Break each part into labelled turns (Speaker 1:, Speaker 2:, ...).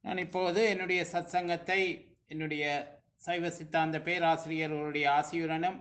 Speaker 1: நான் இப்போது என்னுடைய சத்சங்கத்தை என்னுடைய சைவ சித்தாந்த பேராசிரியர்களுடைய ஆசியுடனும்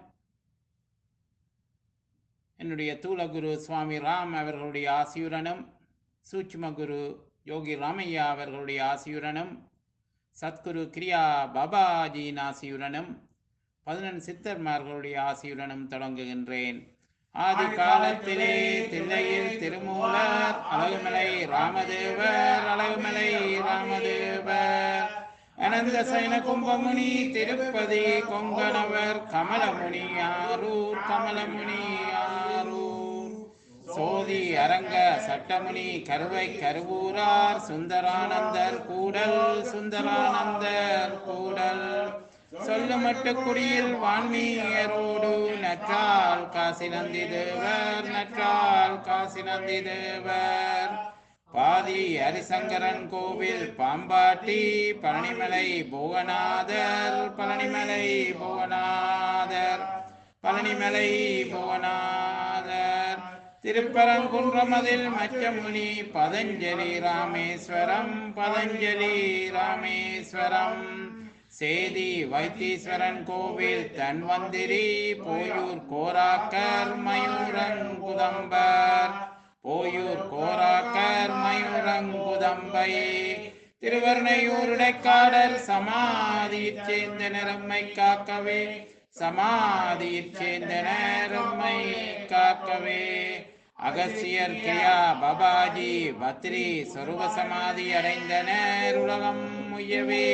Speaker 1: என்னுடைய தூலகுரு சுவாமி ராம் அவர்களுடைய ஆசியுடனும் சூட்சும குரு யோகி ராமையா அவர்களுடைய ஆசியுடனும் சத்குரு கிரியா பாபாஜியின் ஆசியுடனும் பதினெண் சித்தர்மார்களுடைய ஆசியுடனும் தொடங்குகின்றேன் ஆதி காலத்திலே தில்லையில் திருமூலர் அழகுமலை ராமதேவர் அழகுமலை ராமதேவர் அனந்த சைன கும்பமுனி திருப்பதி கொங்கணவர் கமலமுனி ஆரூர் கமலமுனி ஆரூர் சோதி அரங்க சட்டமுனி கருவை கருவூரார் சுந்தரானந்தர் கூடல் சுந்தரானந்தர் கூடல் சொல்லுமட்டு குடியில் வான்மீயரோடு நற்றால் காசி நந்தி தேவர் நற்றால் காசி நந்தி தேவர் பாதி ஹரிசங்கரன் கோவில் பாம்பாட்டி பழனிமலை புவனாதர் பழனிமலை புவனாதர் பழனிமலை புவனாதர் திருப்பரங்குன்றமதில் மச்சமுனி பதஞ்சலி ராமேஸ்வரம் பதஞ்சலி ராமேஸ்வரம் சேதி வைத்தீஸ்வரன் கோவில் தன்வந்திரி போயூர் கோராக்கர் மயூரங்குதம்பர் போயூர் கோராக்கர் மயூரங்குதம்பை திருவர்ணையூருடைக்காடர் சமாதியிற் சேர்ந்த நிறம்மை காக்கவே சமாதியிற் சேர்ந்த நேரம்மை காக்கவே அகசியர் கிரியா பாபாஜி பத்ரி சொருப சமாதி அடைந்தனர் உலகம் முயவே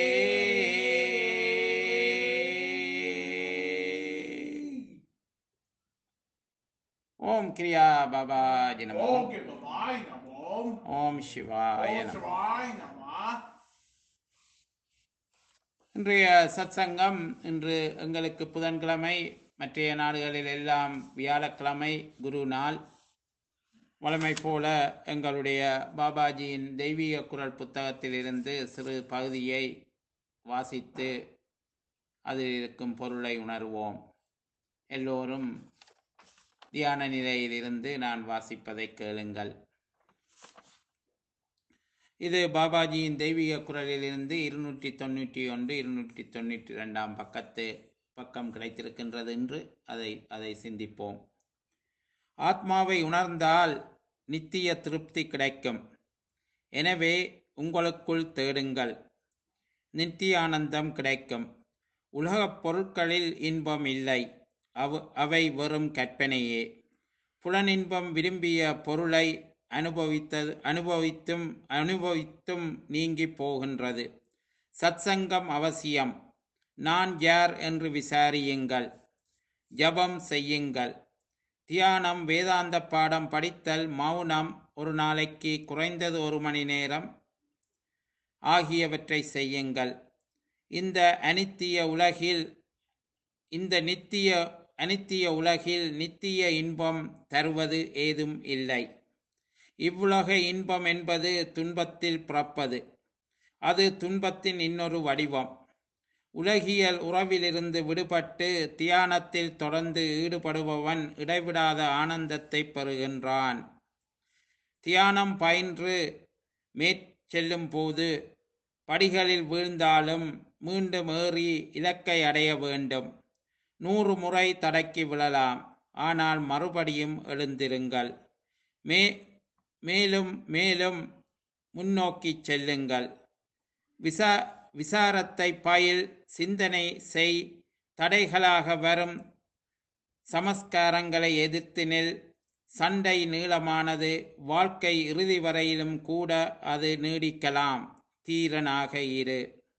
Speaker 1: ஓம் கிரியா பாபாஜி நமோ
Speaker 2: ஓம் கிருபாய் நமோ
Speaker 1: ஓம் சிவாய
Speaker 2: ஓம்
Speaker 1: நமோ
Speaker 2: சிவாய் நம
Speaker 1: இன்றைய சத்சங்கம் இன்று எங்களுக்கு புதன்கிழமை மற்றைய நாடுகளில் எல்லாம் வியாழக்கிழமை குரு நாள் வழமை போல எங்களுடைய பாபாஜியின் தெய்வீக குரல் புத்தகத்திலிருந்து சிறு பகுதியை வாசித்து அதில் இருக்கும் பொருளை உணர்வோம் எல்லோரும் தியான நிலையிலிருந்து நான் வாசிப்பதை கேளுங்கள் இது பாபாஜியின் தெய்வீக குரலிலிருந்து இருநூற்றி தொண்ணூற்றி ஒன்று இருநூற்றி தொண்ணூற்றி ரெண்டாம் பக்கத்து பக்கம் கிடைத்திருக்கின்றது என்று அதை அதை சிந்திப்போம் ஆத்மாவை உணர்ந்தால் நித்திய திருப்தி கிடைக்கும் எனவே உங்களுக்குள் தேடுங்கள் நித்திய ஆனந்தம் கிடைக்கும் உலகப் பொருட்களில் இன்பம் இல்லை அவ அவை வெறும் கற்பனையே புலனின்பம் விரும்பிய பொருளை அனுபவித்தது அனுபவித்தும் அனுபவித்தும் நீங்கி போகின்றது சத்சங்கம் அவசியம் நான் யார் என்று விசாரியுங்கள் ஜபம் செய்யுங்கள் தியானம் வேதாந்த பாடம் படித்தல் மௌனம் ஒரு நாளைக்கு குறைந்தது ஒரு மணி நேரம் ஆகியவற்றை செய்யுங்கள் இந்த அனித்திய உலகில் இந்த நித்திய அனித்திய உலகில் நித்திய இன்பம் தருவது ஏதும் இல்லை இவ்வுலக இன்பம் என்பது துன்பத்தில் பிறப்பது அது துன்பத்தின் இன்னொரு வடிவம் உலகியல் உறவிலிருந்து விடுபட்டு தியானத்தில் தொடர்ந்து ஈடுபடுபவன் இடைவிடாத ஆனந்தத்தை பெறுகின்றான் தியானம் பயின்று மேற்செல்லும் போது படிகளில் வீழ்ந்தாலும் மீண்டும் ஏறி இலக்கை அடைய வேண்டும் நூறு முறை தடக்கி விழலாம் ஆனால் மறுபடியும் எழுந்திருங்கள் மே மேலும் மேலும் முன்னோக்கி செல்லுங்கள் விசா விசாரத்தை பயில் சிந்தனை செய் தடைகளாக வரும் சமஸ்காரங்களை எதிர்த்து நில் சண்டை நீளமானது வாழ்க்கை இறுதி வரையிலும் கூட அது நீடிக்கலாம் தீரனாக இரு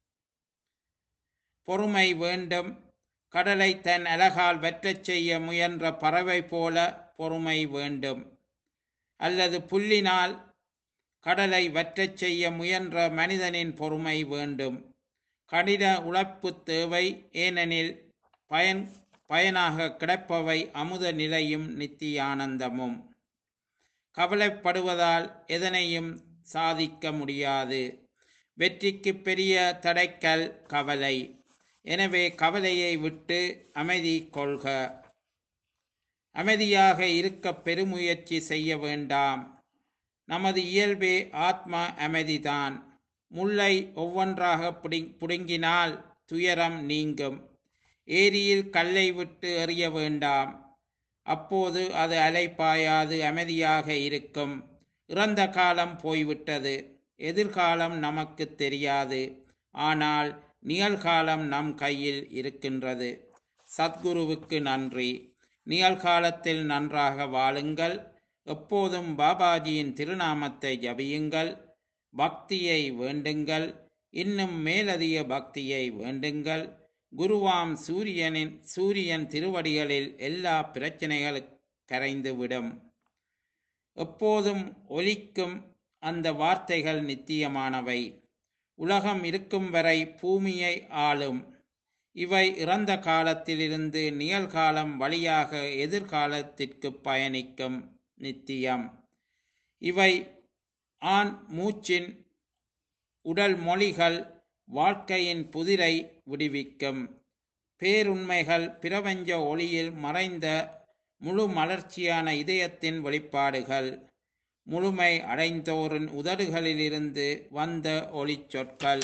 Speaker 1: பொறுமை வேண்டும் கடலை தன் அழகால் வெற்றச் செய்ய முயன்ற பறவை போல பொறுமை வேண்டும் அல்லது புல்லினால் கடலை வற்றச் செய்ய முயன்ற மனிதனின் பொறுமை வேண்டும் கடின உழைப்பு தேவை ஏனெனில் பயன் பயனாக கிடைப்பவை அமுத நிலையும் நித்திய ஆனந்தமும் கவலைப்படுவதால் எதனையும் சாதிக்க முடியாது வெற்றிக்கு பெரிய தடைக்கல் கவலை எனவே கவலையை விட்டு அமைதி கொள்க அமைதியாக இருக்க பெருமுயற்சி செய்ய வேண்டாம் நமது இயல்பே ஆத்மா அமைதிதான் முல்லை ஒவ்வொன்றாக பிடி பிடுங்கினால் துயரம் நீங்கும் ஏரியில் கல்லை விட்டு எறிய வேண்டாம் அப்போது அது அலைப்பாயாது அமைதியாக இருக்கும் இறந்த காலம் போய்விட்டது எதிர்காலம் நமக்கு தெரியாது ஆனால் நிகழ்காலம் நம் கையில் இருக்கின்றது சத்குருவுக்கு நன்றி நிகழ்காலத்தில் நன்றாக வாழுங்கள் எப்போதும் பாபாஜியின் திருநாமத்தை ஜபியுங்கள் பக்தியை வேண்டுங்கள் இன்னும் மேலதிக பக்தியை வேண்டுங்கள் குருவாம் சூரியனின் சூரியன் திருவடிகளில் எல்லா பிரச்சனைகளும் கரைந்துவிடும் எப்போதும் ஒலிக்கும் அந்த வார்த்தைகள் நித்தியமானவை உலகம் இருக்கும் வரை பூமியை ஆளும் இவை இறந்த காலத்திலிருந்து நிகழ்காலம் வழியாக எதிர்காலத்திற்கு பயணிக்கும் நித்தியம் இவை ஆண் மூச்சின் உடல் மொழிகள் வாழ்க்கையின் புதிரை விடுவிக்கும் பேருண்மைகள் பிரபஞ்ச ஒளியில் மறைந்த முழு மலர்ச்சியான இதயத்தின் வெளிப்பாடுகள் முழுமை அடைந்தோரின் உதடுகளிலிருந்து வந்த ஒளிச் சொற்கள்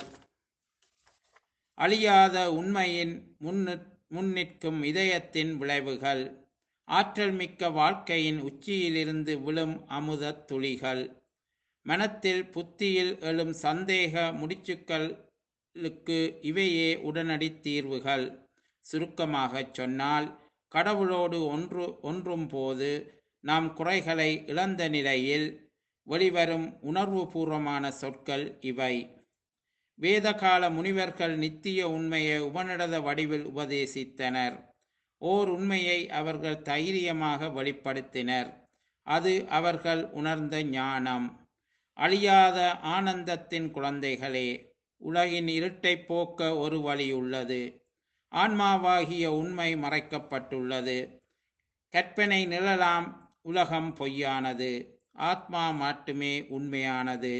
Speaker 1: அழியாத உண்மையின் முன்னிற் முன்னிற்கும் இதயத்தின் விளைவுகள் ஆற்றல் மிக்க வாழ்க்கையின் உச்சியிலிருந்து விழும் அமுதத் துளிகள் மனத்தில் புத்தியில் எழும் சந்தேக முடிச்சுக்களுக்கு இவையே உடனடி தீர்வுகள் சுருக்கமாகச் சொன்னால் கடவுளோடு ஒன்று ஒன்றும் போது நாம் குறைகளை இழந்த நிலையில் வெளிவரும் உணர்வுபூர்வமான சொற்கள் இவை வேதகால முனிவர்கள் நித்திய உண்மையை உபநிடத வடிவில் உபதேசித்தனர் ஓர் உண்மையை அவர்கள் தைரியமாக வெளிப்படுத்தினர் அது அவர்கள் உணர்ந்த ஞானம் அழியாத ஆனந்தத்தின் குழந்தைகளே உலகின் இருட்டை போக்க ஒரு வழி உள்ளது ஆன்மாவாகிய உண்மை மறைக்கப்பட்டுள்ளது கற்பனை நிழலாம் உலகம் பொய்யானது ஆத்மா மட்டுமே உண்மையானது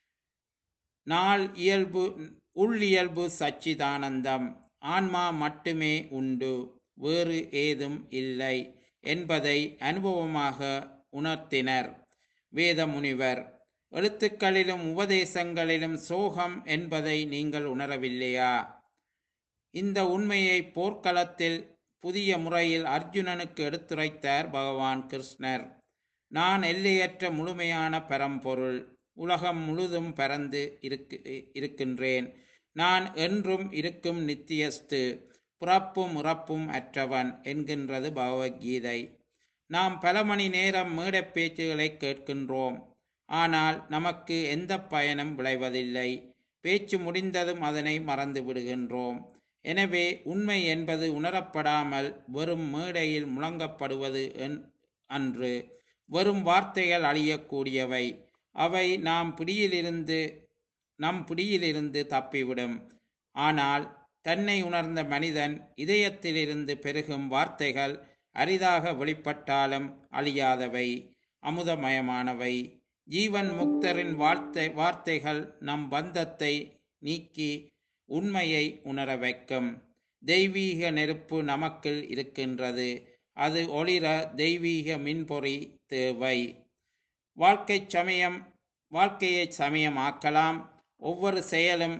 Speaker 1: நாள் இயல்பு உள்ளியல்பு சச்சிதானந்தம் ஆன்மா மட்டுமே உண்டு வேறு ஏதும் இல்லை என்பதை அனுபவமாக உணர்த்தினர் வேத முனிவர் எழுத்துக்களிலும் உபதேசங்களிலும் சோகம் என்பதை நீங்கள் உணரவில்லையா இந்த உண்மையை போர்க்களத்தில் புதிய முறையில் அர்ஜுனனுக்கு எடுத்துரைத்தார் பகவான் கிருஷ்ணர் நான் எல்லையற்ற முழுமையான பரம்பொருள் உலகம் முழுதும் பறந்து இருக்கு இருக்கின்றேன் நான் என்றும் இருக்கும் நித்தியஸ்து பிறப்பும் இறப்பும் அற்றவன் என்கின்றது பகவத்கீதை நாம் பல மணி நேரம் மேடைப் பேச்சுகளை கேட்கின்றோம் ஆனால் நமக்கு எந்த பயனும் விளைவதில்லை பேச்சு முடிந்ததும் அதனை மறந்து விடுகின்றோம் எனவே உண்மை என்பது உணரப்படாமல் வெறும் மேடையில் முழங்கப்படுவது அன்று வெறும் வார்த்தைகள் அழியக்கூடியவை அவை நாம் பிடியிலிருந்து நம் பிடியிலிருந்து தப்பிவிடும் ஆனால் தன்னை உணர்ந்த மனிதன் இதயத்திலிருந்து பெருகும் வார்த்தைகள் அரிதாக வெளிப்பட்டாலும் அழியாதவை அமுதமயமானவை ஜீவன் முக்தரின் வார்த்தை வார்த்தைகள் நம் பந்தத்தை நீக்கி உண்மையை உணர வைக்கும் தெய்வீக நெருப்பு நமக்குள் இருக்கின்றது அது ஒளிர தெய்வீக மின்பொறி தேவை வாழ்க்கை சமயம் வாழ்க்கையை சமயமாக்கலாம் ஒவ்வொரு செயலும்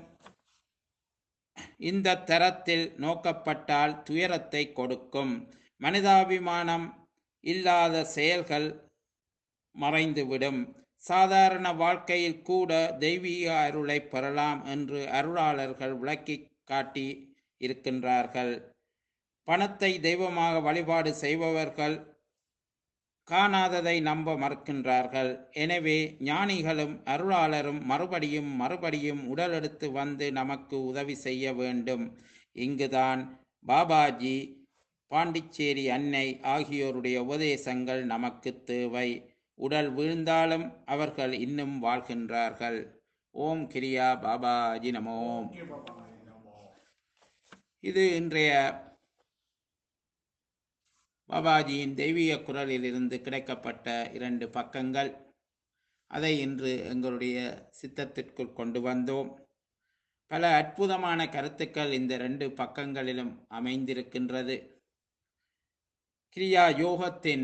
Speaker 1: இந்த தரத்தில் நோக்கப்பட்டால் துயரத்தை கொடுக்கும் மனிதாபிமானம் இல்லாத செயல்கள் மறைந்துவிடும் சாதாரண வாழ்க்கையில் கூட தெய்வீக அருளை பெறலாம் என்று அருளாளர்கள் விளக்கி காட்டி இருக்கின்றார்கள் பணத்தை தெய்வமாக வழிபாடு செய்பவர்கள் காணாததை நம்ப மறுக்கின்றார்கள் எனவே ஞானிகளும் அருளாளரும் மறுபடியும் மறுபடியும் உடலெடுத்து வந்து நமக்கு உதவி செய்ய வேண்டும் இங்குதான் பாபாஜி பாண்டிச்சேரி அன்னை ஆகியோருடைய உபதேசங்கள் நமக்கு தேவை உடல் வீழ்ந்தாலும் அவர்கள் இன்னும் வாழ்கின்றார்கள் ஓம் கிரியா பாபாஜி நமோம்
Speaker 2: ஓகே பாபா நமோ
Speaker 1: இது இன்றைய பாபாஜியின் தெய்வீக குரலில் இருந்து கிடைக்கப்பட்ட இரண்டு பக்கங்கள் அதை இன்று எங்களுடைய சித்தத்திற்குள் கொண்டு வந்தோம் பல அற்புதமான கருத்துக்கள் இந்த ரெண்டு பக்கங்களிலும் அமைந்திருக்கின்றது கிரியா யோகத்தின்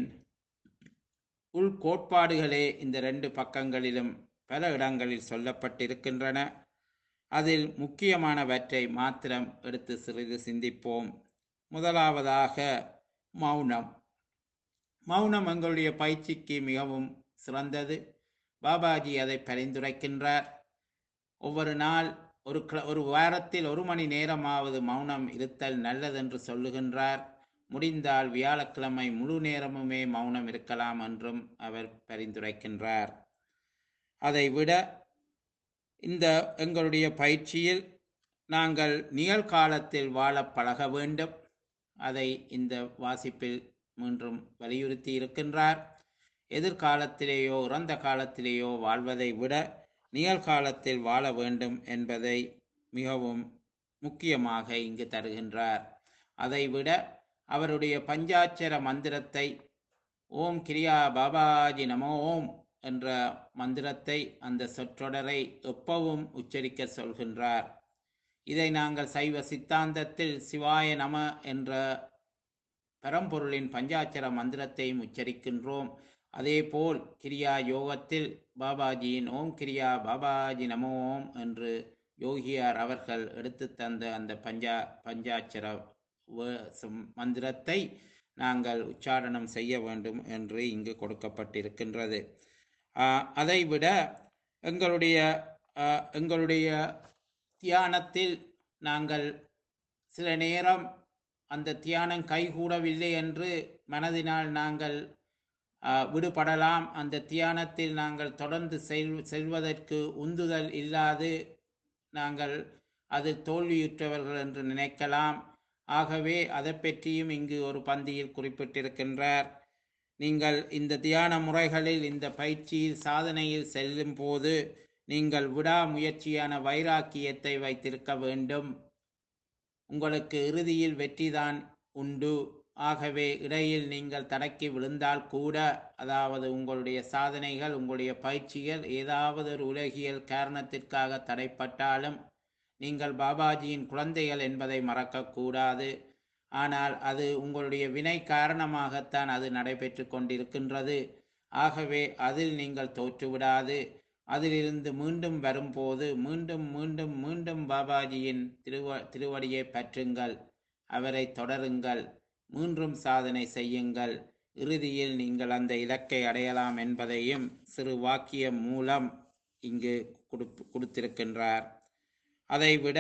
Speaker 1: உள்கோட்பாடுகளே இந்த ரெண்டு பக்கங்களிலும் பல இடங்களில் சொல்லப்பட்டிருக்கின்றன அதில் முக்கியமானவற்றை மாத்திரம் எடுத்து சிறிது சிந்திப்போம் முதலாவதாக மௌனம் மௌனம் எங்களுடைய பயிற்சிக்கு மிகவும் சிறந்தது பாபாஜி அதை பரிந்துரைக்கின்றார் ஒவ்வொரு நாள் ஒரு கிள ஒரு வாரத்தில் ஒரு மணி நேரமாவது மௌனம் இருத்தல் நல்லதென்று சொல்லுகின்றார் முடிந்தால் வியாழக்கிழமை முழு நேரமுமே மௌனம் இருக்கலாம் என்றும் அவர் பரிந்துரைக்கின்றார் அதைவிட இந்த எங்களுடைய பயிற்சியில் நாங்கள் நிகழ்காலத்தில் வாழ பழக வேண்டும் அதை இந்த வாசிப்பில் மீண்டும் வலியுறுத்தி இருக்கின்றார் எதிர்காலத்திலேயோ இறந்த காலத்திலேயோ வாழ்வதை விட நிகழ்காலத்தில் வாழ வேண்டும் என்பதை மிகவும் முக்கியமாக இங்கு தருகின்றார் அதைவிட அவருடைய பஞ்சாட்சர மந்திரத்தை ஓம் கிரியா பாபாஜி நமோ ஓம் என்ற மந்திரத்தை அந்த சொற்றொடரை எப்பவும் உச்சரிக்க சொல்கின்றார் இதை நாங்கள் சைவ சித்தாந்தத்தில் சிவாய நம என்ற பரம்பொருளின் பஞ்சாட்சர மந்திரத்தையும் உச்சரிக்கின்றோம் அதேபோல் கிரியா யோகத்தில் பாபாஜியின் ஓம் கிரியா பாபாஜி நமோ ஓம் என்று யோகியார் அவர்கள் எடுத்து தந்த அந்த பஞ்சா பஞ்சாட்சர வே- சம்- மந்திரத்தை நாங்கள் உச்சாரணம் செய்ய வேண்டும் என்று இங்கு கொடுக்கப்பட்டிருக்கின்றது ஆஹ், அதைவிட எங்களுடைய ஆஹ், எங்களுடைய தியானத்தில் நாங்கள் சில நேரம் அந்த தியானம் கைகூடவில்லை என்று மனதினால் நாங்கள் ஆஹ், விடுபடலாம் அந்த தியானத்தில் நாங்கள் தொடர்ந்து செல் செல்வதற்கு உந்துதல் இல்லாது நாங்கள் அதில் தோல்வியுற்றவர்கள் என்று நினைக்கலாம் ஆகவே அதை பற்றியும் இங்கு ஒரு பந்தியில் குறிப்பிட்டிருக்கின்றார் நீங்கள் இந்த தியான முறைகளில் இந்த பயிற்சியில் சாதனையில் செல்லும் போது நீங்கள் விடாமுயற்சியான வைராக்கியத்தை வைத்திருக்க வேண்டும் உங்களுக்கு இறுதியில் வெற்றிதான் உண்டு ஆகவே இடையில் நீங்கள் தடக்கி விழுந்தால் கூட அதாவது உங்களுடைய சாதனைகள் உங்களுடைய பயிற்சிகள் ஏதாவது ஒரு உலகியல் காரணத்திற்காக தடைப்பட்டாலும் நீங்கள் பாபாஜியின் குழந்தைகள் என்பதை மறக்கக்கூடாது ஆனால் அது உங்களுடைய வினை காரணமாகத்தான் அது நடைபெற்று கொண்டிருக்கின்றது ஆகவே அதில் நீங்கள் தோற்றுவிடாது அதிலிருந்து மீண்டும் வரும்போது மீண்டும் மீண்டும் மீண்டும் பாபாஜியின் திருவ திருவடியை பற்றுங்கள் அவரை தொடருங்கள் மீண்டும் சாதனை செய்யுங்கள் இறுதியில் நீங்கள் அந்த இலக்கை அடையலாம் என்பதையும் சிறு வாக்கியம் மூலம் இங்கு கொடுப்பு கொடுத்திருக்கின்றார் அதைவிட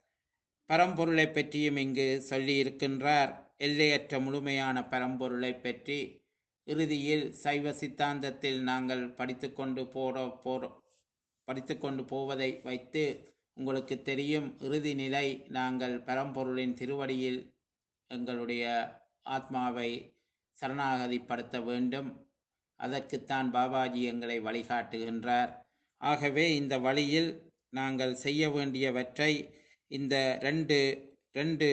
Speaker 1: பரம்பொருளை பற்றியும் இங்கு சொல்லியிருக்கின்றார் எல்லையற்ற முழுமையான பரம்பொருளை பற்றி இறுதியில் சைவ சித்தாந்தத்தில் நாங்கள் படித்துக்கொண்டு போற போற படித்துக்கொண்டு போவதை வைத்து உங்களுக்கு தெரியும் இறுதி நிலை நாங்கள் பரம்பொருளின் திருவடியில் எங்களுடைய ஆத்மாவை சரணாகதிப்படுத்த வேண்டும் அதற்குத்தான் பாபாஜி எங்களை வழிகாட்டுகின்றார் ஆகவே இந்த வழியில் நாங்கள் செய்ய வேண்டியவற்றை இந்த ரெண்டு ரெண்டு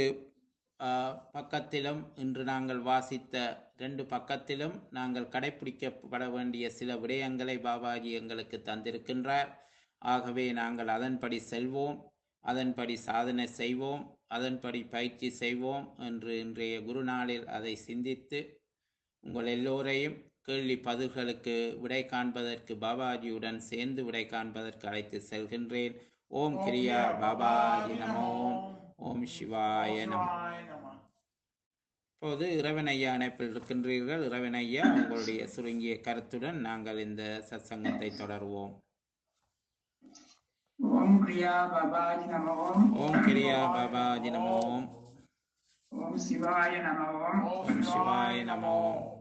Speaker 1: ஆ, பக்கத்திலும் இன்று நாங்கள் வாசித்த ரெண்டு பக்கத்திலும் நாங்கள் கடைபிடிக்கப்பட வேண்டிய சில விடயங்களை பாபாஜி எங்களுக்கு தந்திருக்கின்றார் ஆகவே நாங்கள் அதன்படி செல்வோம் அதன்படி சாதனை செய்வோம் அதன்படி பயிற்சி செய்வோம் என்று இன்றைய குருநாளில் அதை சிந்தித்து உங்கள் எல்லோரையும் கேள்வி பதில்களுக்கு விடை காண்பதற்கு பாபாஜியுடன் சேர்ந்து விடை காண்பதற்கு அழைத்து செல்கின்றேன் ஓம் கிரியா பாபாஜி நமோ ஓம் சிவாய நமோ
Speaker 2: சிவாய நம
Speaker 1: இப்போது இறைவனையா இணைப்பில் இருக்கின்றீர்கள் இறைவனையா உங்களுடைய சுருங்கிய கருத்துடன் நாங்கள் இந்த சத்சங்கத்தை தொடருவோம்
Speaker 3: ஓம் கிரியா பாபாஜி நம ஓம்
Speaker 1: ஓம் கிரியா பாபாஜி நமோ ஓம்
Speaker 3: ஓம் சிவாய நம ஓம்
Speaker 1: ஓம் சிவாய நமோ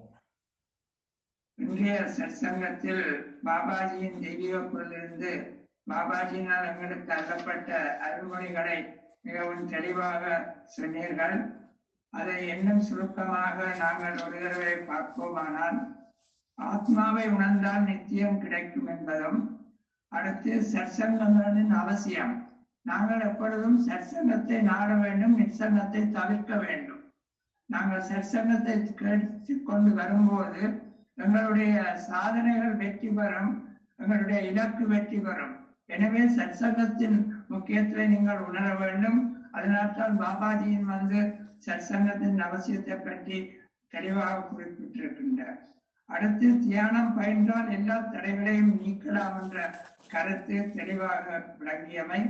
Speaker 3: இன்றைய சற்சங்கத்தில் பாபாஜியின் தெய்வீக பொருளிலிருந்து பாபாஜியினால் எங்களுக்கு அருளப்பட்ட அருள்மொழிகளை மிகவும் தெளிவாக சொன்னீர்கள் அதை இன்னும் சுருக்கமாக நாங்கள் ஒரு தடவை பார்ப்போமானால் ஆத்மாவை உணர்ந்தால் நித்தியம் கிடைக்கும் என்பதும் அடுத்து சற்சங்கங்களின் அவசியம் நாங்கள் எப்பொழுதும் சற்சங்கத்தை நாட வேண்டும் நிச்சங்கத்தை தவிர்க்க வேண்டும் நாங்கள் சற்சங்கத்தை கேட்டுக் கொண்டு வரும்போது எங்களுடைய சாதனைகள் வெற்றி பெறும் எங்களுடைய இலக்கு வெற்றி பெறும் எனவே சற்சங்கத்தின் முக்கியத்துவத்தை நீங்கள் உணர வேண்டும் அதனால்தான் பாபாஜியின் வந்து சற்சங்கத்தின் அவசியத்தை பற்றி தெளிவாக குறிப்பிட்டிருக்கின்றார் அடுத்து தியானம் பயின்றால் எல்லா தடைகளையும் நீக்கலாம் என்ற கருத்து தெளிவாக விளங்கியமை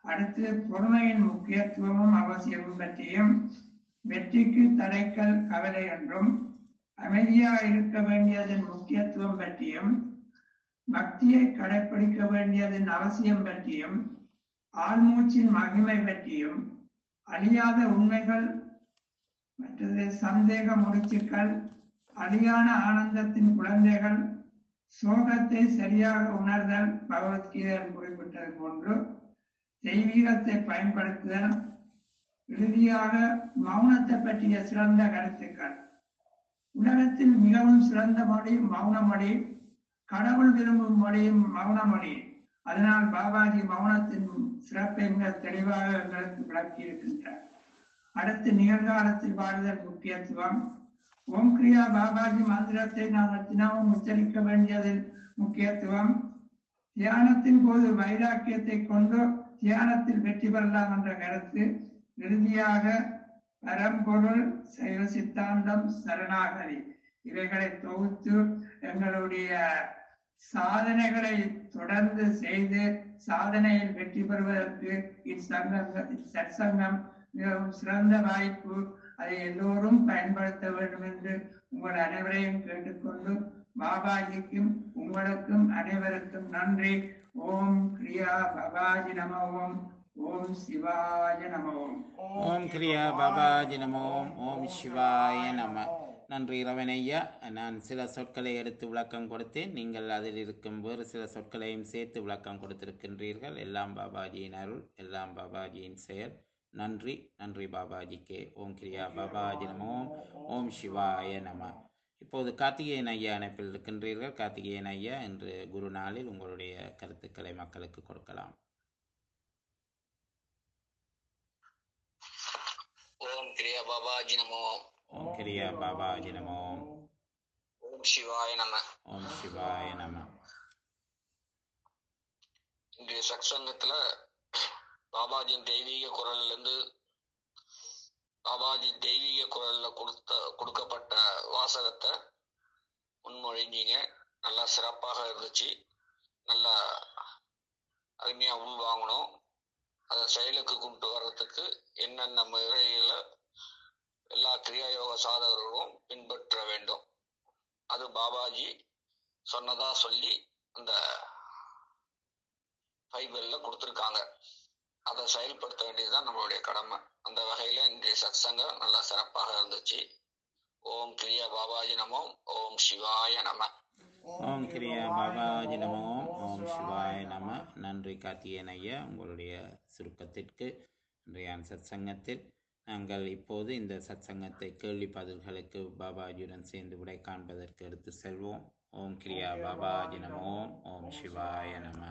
Speaker 3: அடுத்து பொறுமையின் முக்கியத்துவமும் அவசியமும் பற்றியும் வெற்றிக்கு தடைக்கல் கவலை என்றும் அமைதியாக இருக்க வேண்டியதன் முக்கியத்துவம் பற்றியும் பக்தியை கடைப்பிடிக்க வேண்டியதன் அவசியம் பற்றியும் ஆழ்மூச்சின் மகிமை பற்றியும் அழியாத உண்மைகள் மற்றது சந்தேக முடிச்சுக்கள் அழியான ஆனந்தத்தின் குழந்தைகள் சோகத்தை சரியாக உணர்தல் பகவத்கீதையில் குறிப்பிட்டது போன்று தெய்வீகத்தை பயன்படுத்துதல் இறுதியாக மௌனத்தை பற்றிய சிறந்த கருத்துக்கள் உலகத்தில் மிகவும் சிறந்த மொழி மௌன மொழி கடவுள் விரும்பும் மொழியும் மௌன மொழி அதனால் பாபாஜி மௌனத்தின் சிறப்பை மிக தெளிவாக எங்களுக்கு விளக்கி இருக்கின்றார் அடுத்து நிகழ்காலத்தில் வாழ்தல் முக்கியத்துவம் ஓம் கிரியா பாபாஜி மந்திரத்தை நாங்கள் தினமும் உச்சரிக்க வேண்டியதில் முக்கியத்துவம் தியானத்தின் போது வைராக்கியத்தை கொண்டு தியானத்தில் வெற்றி பெறலாம் என்ற கருத்து இறுதியாக பரம்பொருள் சைவ சித்தாந்தம் சரணாகதி இவைகளை தொகுத்து எங்களுடைய சாதனைகளை தொடர்ந்து செய்து சாதனையில் வெற்றி பெறுவதற்கு இச்சங்கம் இச்சற்சங்கம் மிகவும் சிறந்த வாய்ப்பு அதை எல்லோரும் பயன்படுத்த வேண்டும் என்று உங்கள் அனைவரையும் கேட்டுக்கொண்டு பாபாஜிக்கும் உங்களுக்கும் அனைவருக்கும் நன்றி ஓம் கிரியா பாபாஜி நம ஓம் ஓம் சிவாய நம ஓம்
Speaker 1: ஓம் கிரியா பாபாஜி நமோ ஓம் சிவாய நம நன்றி இரவனையா நான் சில சொற்களை எடுத்து விளக்கம் கொடுத்தேன் நீங்கள் அதில் இருக்கும் வேறு சில சொற்களையும் சேர்த்து விளக்கம் கொடுத்திருக்கின்றீர்கள் எல்லாம் பாபாஜியின் அருள் எல்லாம் பாபாஜியின் செயல் நன்றி நன்றி பாபாஜிக்கே ஓம் கிரியா பாபாஜி நமோ ஓம் சிவாய நம இப்போது கார்த்திகேயன் ஐயா அணைப்பில் இருக்கின்றீர்கள் கார்த்திகேயன் ஐயா இன்று குரு நாளில் உங்களுடைய கருத்துக்களை மக்களுக்கு கொடுக்கலாம்
Speaker 4: ஓம் கிரியா பாபாஜி நமோ
Speaker 1: ஓம் கிரியா பாபாஜி நமோ
Speaker 4: ஓம் சிவாய நம
Speaker 1: ஓம் சிவாய நம
Speaker 4: இன்றைய சத்சங்கத்துல பாபாஜியின் தெய்வீக குரல்ல இருந்து பாபாஜி தெய்வீக குரல்ல கொடுத்த கொடுக்கப்பட்ட வாசகத்தை முன்மொழிஞ்சீங்க நல்லா சிறப்பாக இருந்துச்சு நல்லா அருமையா உள்வாங்கணும் அதை செயலுக்கு கொண்டு வர்றதுக்கு என்னென்ன முறைகளை எல்லா கிரியாயோக சாதகர்களும் பின்பற்ற வேண்டும் அது பாபாஜி சொன்னதா சொல்லி அந்த பைபிள்ல கொடுத்துருக்காங்க அதை செயல்படுத்த வேண்டியதுதான் நம்மளுடைய கடமை அந்த வகையில இன்றைய சத்சங்கம் நல்லா சிறப்பாக இருந்துச்சு ஓம் கிரியா பாபாஜி நமோ ஓம் சிவாய நம
Speaker 1: ஓம் கிரியா பாபாஜி நமோ ஓம் சிவாய நம நன்றி கார்த்திகேயன் ஐயா உங்களுடைய சுருக்கத்திற்கு இன்றைய சத்சங்கத்தில் நாங்கள் இப்போது இந்த சத்சங்கத்தை கேள்வி பதில்களுக்கு பாபாஜியுடன் சேர்ந்து விடை காண்பதற்கு எடுத்து செல்வோம் ஓம் கிரியா பாபாஜி நமோ ஓம் சிவாய நம